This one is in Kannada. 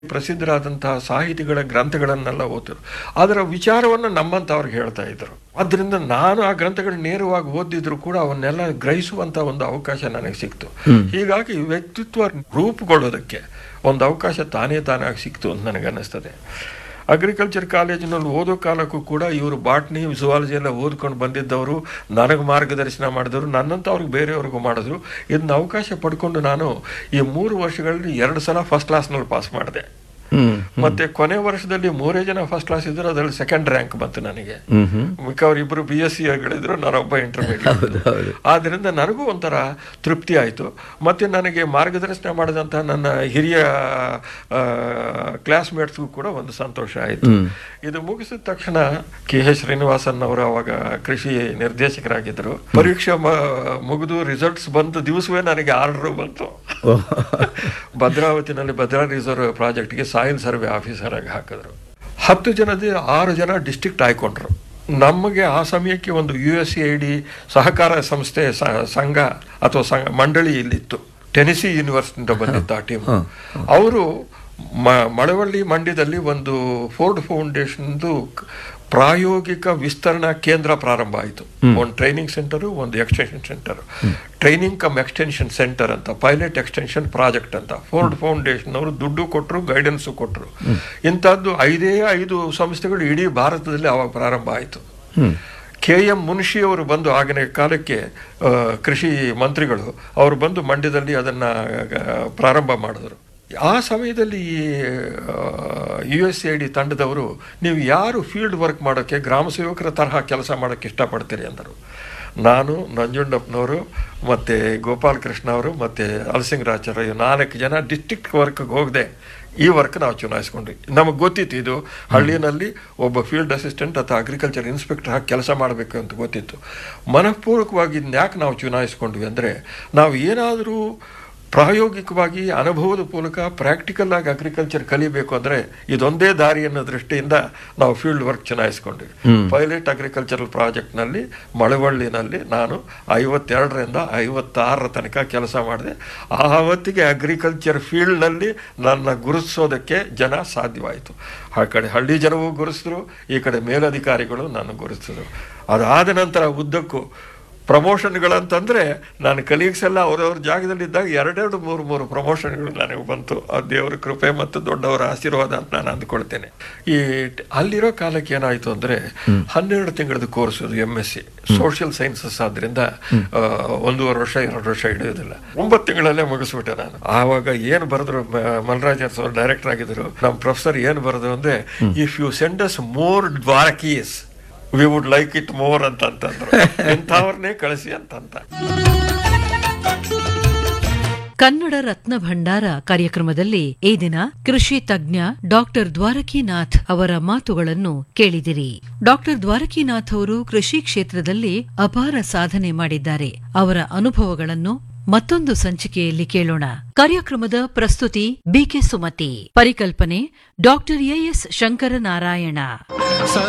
ಪ್ರಸಿದ್ಧರಾದಂತಹ ಸಾಹಿತಿಗಳ ಗ್ರಂಥಗಳನ್ನೆಲ್ಲ ಓದಿದ್ರು ಅದರ ವಿಚಾರವನ್ನು ನಮ್ಮಂಥವ್ರಿಗೆ ಹೇಳ್ತಾ ಇದ್ರು ಅದರಿಂದ ನಾನು ಆ ಗ್ರಂಥಗಳನ್ನ ನೇರವಾಗಿ ಓದಿದ್ರು ಕೂಡ ಅವನ್ನೆಲ್ಲ ಗ್ರಹಿಸುವಂತ ಒಂದು ಅವಕಾಶ ನನಗೆ ಸಿಕ್ತು ಹೀಗಾಗಿ ವ್ಯಕ್ತಿತ್ವ ರೂಪುಗೊಳ್ಳೋದಕ್ಕೆ ಒಂದು ಅವಕಾಶ ತಾನೇ ತಾನಾಗಿ ಸಿಕ್ತು ಅಂತ ನನಗೆ ಅನ್ನಿಸ್ತದೆ ಅಗ್ರಿಕಲ್ಚರ್ ಕಾಲೇಜಿನಲ್ಲಿ ಓದೋ ಕಾಲಕ್ಕೂ ಕೂಡ ಇವರು ಬಾಟ್ನಿ ಜುವಾಲಜಿ ಎಲ್ಲ ಓದ್ಕೊಂಡು ಬಂದಿದ್ದವರು ನನಗೆ ಮಾರ್ಗದರ್ಶನ ಮಾಡಿದವರು ನನ್ನಂಥವ್ರಿಗೆ ಬೇರೆಯವ್ರಿಗೂ ಮಾಡಿದ್ರು ಇದನ್ನ ಅವಕಾಶ ಪಡ್ಕೊಂಡು ನಾನು ಈ ಮೂರು ವರ್ಷಗಳಲ್ಲಿ ಎರಡು ಸಲ ಫಸ್ಟ್ ಕ್ಲಾಸ್ನಲ್ಲಿ ಪಾಸ್ ಮಾಡಿದೆ ಹ್ಮ್ ಮತ್ತೆ ಕೊನೆ ವರ್ಷದಲ್ಲಿ ಮೂರೇ ಜನ ಫಸ್ಟ್ ಕ್ಲಾಸ್ ಇದ್ರು ಅದರಲ್ಲಿ ಸೆಕೆಂಡ್ ರ್ಯಾಂಕ್ ಬಂತು ನನಗೆ ಹ್ಮ್ ಹ್ಮ್ ಮಿಕ್ಕವರಿಬ್ಬರು ಬಿ ಎಸ್ ಸಿ ಗಳಿದ್ರು ನಾನೊಬ್ಬ ಇಂಟರ್ಮೀಡಿಯೇಟ್ ಹೌದು. ಆದ್ರಿಂದ ನನಗೂ ಒಂಥರ ತೃಪ್ತಿ ಆಯಿತು ಮತ್ತೆ ನನಗೆ ಮಾರ್ಗದರ್ಶನ ಮಾಡಿದಂಥ ನನ್ನ ಹಿರಿಯ ಕ್ಲಾಸ್ಮೇಟ್ಸ್ಗೂ ಕೂಡ ಒಂದು ಸಂತೋಷ ಆಯಿತು ಹ್ಮ್. ಇದು ಮುಗಿಸಿದ ತಕ್ಷಣ ಕೆ ಎಸ್ ಶ್ರೀನಿವಾಸನ್ ಅವರು ಅವಾಗ ಕೃಷಿ ನಿರ್ದೇಶಕರಾಗಿದ್ದರು ಪರೀಕ್ಷೆ ಮ- ಮುಗಿದು ರಿಸಲ್ಟ್ಸ್ ಬಂದ ದಿವಸವೇ ನನಗೆ ಆರ್ಡರ್ ಬಂತು ಓಹ್. ಭದ್ರಾವತಿನಲ್ಲಿ ಭದ್ರಾ ರಿಸರ್ವ್ ಪ್ರಾಜೆಕ್ಟ್ಗೆ ಸಾಯಿಲ್ ಸರ್ವೆ ಆಫೀಸರ್ ಆಗಿ ಹಾಕಿದ್ರು ಹತ್ತು ಜನದ ಆರು ಜನ ಡಿಸ್ಟ್ರಿಕ್ಟ್ ಆಯ್ಕೊಂಡ್ರು ನಮಗೆ ಆ ಸಮಯಕ್ಕೆ ಒಂದು ಯು ಎಸ್ ಐ ಡಿ ಸಹಕಾರ ಸಂಸ್ಥೆ ಸ- ಸಂಘ ಅಥವಾ ಸಂಘ ಮಂಡಳಿ ಇಲ್ಲಿತ್ತು ಟೆನಿಸಿ ಯೂನಿವರ್ಸಿಟಿಯಿಂದ ಬಂದಿತ್ತು ಆ ಟೀಮ್ ಅವರು ಮ- ಮಳವಳ್ಳಿ ಮಂಡ್ಯದಲ್ಲಿ ಒಂದು ಫೋರ್ಡ್ ಫೌಂಡೇಶನ್ದು ಕ್- ಪ್ರಾಯೋಗಿಕ ವಿಸ್ತರಣಾ ಕೇಂದ್ರ ಪ್ರಾರಂಭ ಆಯಿತು ಒಂದು ಟ್ರೈನಿಂಗ್ ಸೆಂಟರು ಒಂದು extension centre training cum extension centre ಅಂತ ಪೈಲಟ್ ಎಕ್ಸ್ಟೆನ್ಷನ್ ಪ್ರಾಜೆಕ್ಟ್ ಅಂತ ಫೋರ್ಡ್ ಫೌಂಡೇಶನ್ ಅವರು ದುಡ್ಡು ಕೊಟ್ಟರು ಗೈಡೆನ್ಸು ಕೊಟ್ಟರು ಇಂಥದ್ದು ಐದೇ ಐದು ಸಂಸ್ಥೆಗಳು ಇಡೀ ಭಾರತದಲ್ಲಿ ಅವಾಗ ಪ್ರಾರಂಭ ಆಯಿತು ಹ್ಮ್ ಕೆ ಎಂ ಮುನ್ಷಿ ಅವರು ಬಂದು ಆಗಿನ ಕಾಲಕ್ಕೆ ಆ, ಕೃಷಿ ಮಂತ್ರಿಗಳು ಅವರು ಬಂದು ಮಂಡ್ಯದಲ್ಲಿ ಅದನ್ನು ಪ್ರಾರಂಭ ಮಾಡಿದ್ರು ಆ ಸಮಯದಲ್ಲಿ ಈ ಯು ಎಸ್ ಐ ಡಿ ತಂಡದವರು ನೀವು ಯಾರು ಫೀಲ್ಡ್ ವರ್ಕ್ ಮಾಡೋಕ್ಕೆ ಗ್ರಾಮ ಸೇವಕರ ತರಹ ಕೆಲಸ ಮಾಡೋಕ್ಕೆ ಇಷ್ಟಪಡ್ತೀರಿ ಅಂದರು ನಾನು ನಂಜುಂಡಪ್ಪನವರು ಮತ್ತು ಗೋಪಾಲ್ ಕೃಷ್ಣ ಅವರು ಮತ್ತು ಅಲಸಿಂಗರಾಚಾರ್ಯ ಇವ್ ನಾಲ್ಕು ಜನ ಡಿಸ್ಟ್ರಿಕ್ಟ್ ವರ್ಕ್ಗೆ ಹೋಗದೆ ಈ ವರ್ಕ್ ನಾವು ಚುನಾಯಿಸ್ಕೊಂಡ್ವಿ ನಮಗೆ ಗೊತ್ತಿತ್ತು ಇದು ಹಳ್ಳಿನಲ್ಲಿ ಒಬ್ಬ ಫೀಲ್ಡ್ ಅಸಿಸ್ಟೆಂಟ್ ಅಥವಾ ಅಗ್ರಿಕಲ್ಚರ್ ಇನ್ಸ್ಪೆಕ್ಟರ್ ಹಾಕಿ ಕೆಲಸ ಮಾಡಬೇಕು ಅಂತ ಗೊತ್ತಿತ್ತು ಮನಃಪೂರ್ವಕವಾಗಿ ಇದನ್ನ ಯಾಕೆ ನಾವು ಚುನಾಯಿಸ್ಕೊಂಡ್ವಿ ಅಂದರೆ ನಾವು ಏನಾದರೂ ಪ್ರಾಯೋಗಿಕವಾಗಿ ಅನುಭವದ ಮೂಲಕ ಪ್ರಾಕ್ಟಿಕಲ್ ಆಗಿ ಅಗ್ರಿಕಲ್ಚರ್ ಕಲಿಬೇಕು ಅಂದರೆ ಇದೊಂದೇ ದಾರಿ ಅನ್ನೋ ದೃಷ್ಟಿಯಿಂದ ನಾವು ಫೀಲ್ಡ್ ವರ್ಕ್ ಚುನಾಯಿಸ್ಕೊಂಡ್ವಿ ಪೈಲಟ್ ಅಗ್ರಿಕಲ್ಚರಲ್ ಪ್ರಾಜೆಕ್ಟ್ನಲ್ಲಿ ಮಳವಳ್ಳಿನಲ್ಲಿ ನಾನು ಐವತ್ತೆರಡರಿಂದ ಐವತ್ತಾರರ ತನಕ ಕೆಲಸ ಮಾಡಿದೆ ಆ ಹೊತ್ತಿಗೆ ಅಗ್ರಿಕಲ್ಚರ್ ಫೀಲ್ಡ್ನಲ್ಲಿ ನನ್ನ ಗುರುತಿಸೋದಕ್ಕೆ ಜನ ಸಾಧ್ಯವಾಯಿತು ಆ ಕಡೆ ಹಳ್ಳಿ ಜನವೂ ಗುರುತಿಸಿದ್ರು ಈ ಕಡೆ ಮೇಲಧಿಕಾರಿಗಳು ನಾನು ಗುರುತಿಸಿದ್ರು ಅದಾದ ನಂತರ ಉದ್ದಕ್ಕೂ ಪ್ರಮೋಷನ್ಗಳಂತಂದ್ರೆ ನಾನು ಕಲೀಗ್ಸ್ ಎಲ್ಲ ಅವ್ರವ್ರ ಜಾಗದಲ್ಲಿದ್ದಾಗ ಎರಡೆರಡು ಮೂರು ಮೂರು ಪ್ರಮೋಷನ್ಗಳು ನನಗೆ ಬಂತು ಆ ದೇವರ ಕೃಪೆ ಮತ್ತು ದೊಡ್ಡವರ ಆಶೀರ್ವಾದ ಅಂತ ನಾನು ಅಂದ್ಕೊಳ್ತೇನೆ ಈ ಟ್- ಅಲ್ಲಿರೋ ಕಾಲಕ್ಕೆ ಏನಾಯಿತು ಅಂದ್ರೆ ಹನ್ನೆರಡು ತಿಂಗಳದ ಕೋರ್ಸ್ ಅದು M S C social sciences ಆದ್ರಿಂದ ಆ, ಒಂದೂವರೆ ವರ್ಷ ಎರಡು ವರ್ಷ ಹಿಡಿಯೋದಿಲ್ಲ ಒಂಬತ್ತು ತಿಂಗಳಲ್ಲೇ ಮುಗಿಸ್ಬಿಟ್ಟೆ ನಾನು ಆವಾಗ ಏನು ಬರೆದ್ರು ಮಲ್ರಾಜ್ ಸರ್ ಡೈರೆಕ್ಟರ್ ಆಗಿದ್ರು ನಮ್ಮ ಪ್ರೊಫೆಸರ್ ಏನು ಬರೆದ್ರು ಅಂದ್ರೆ if you send us more Dwarakis we would like it more ಅಂತ ಅಂತಂದ್ರು ಇಂಥವ್ರನ್ನೇ ಕಳಿಸಿ ಅಂತಂತ ಕನ್ನಡ ರತ್ನ ಭಂಡಾರ ಕಾರ್ಯಕ್ರಮದಲ್ಲಿ ಈ ದಿನ ಕೃಷಿ ತಜ್ಞ ಡಾಕ್ಟರ್ ದ್ವಾರಕೀನಾಥ್ ಅವರ ಮಾತುಗಳನ್ನು ಕೇಳಿದಿರಿ ಡಾಕ್ಟರ್ ದ್ವಾರಕೀನಾಥ್ ಅವರು ಕೃಷಿ ಕ್ಷೇತ್ರದಲ್ಲಿ ಅಪಾರ ಸಾಧನೆ ಮಾಡಿದ್ದಾರೆ ಅವರ ಅನುಭವಗಳನ್ನು ಮತ್ತೊಂದು ಸಂಚಿಕೆಯಲ್ಲಿ ಕೇಳೋಣ ಕಾರ್ಯಕ್ರಮದ ಪ್ರಸ್ತುತಿ ಬಿಕೆ ಸುಮತಿ ಪರಿಕಲ್ಪನೆ ಡಾಕ್ಟರ್ ಎಎಸ್ ಶಂಕರನಾರಾಯಣ